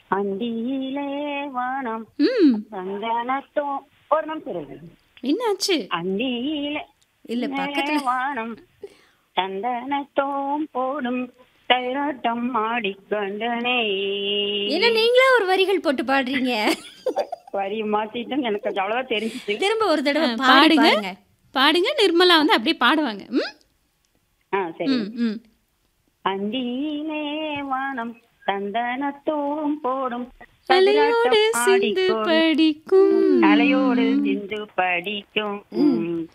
அந்தியிலே வானம் ம் சந்தனத்தோ ஒரு நிமிஷம் இருக்கு. என்னாச்சு அந்தியிலே இல்ல பக்கத்துல வானம் சந்தனத்தோம் போடும் தைராட்டம் ஆடிக்கொண்டனே என்ன நீங்களா ஒரு வரிகள் போட்டு பாடுறீங்க வரி மாத்திட்டு எனக்கு கொஞ்சம் அவ்வளவா தெரிஞ்சுச்சு திரும்ப ஒரு தடவை ஆ, பாடி பாடுங்க. பாருங்க பாடுங்க நிர்மலா வந்து அப்படியே பாடுவாங்க ம் ஆ சரி ம் ம் அந்தியிலே வானம் சந்தனத்தோம் போடும் அலையோடு தைராட்டம் சிந்து ஆடிக்கொண்டு- படிக்கும் அலையோடு சிந்து படிக்கும் ம்.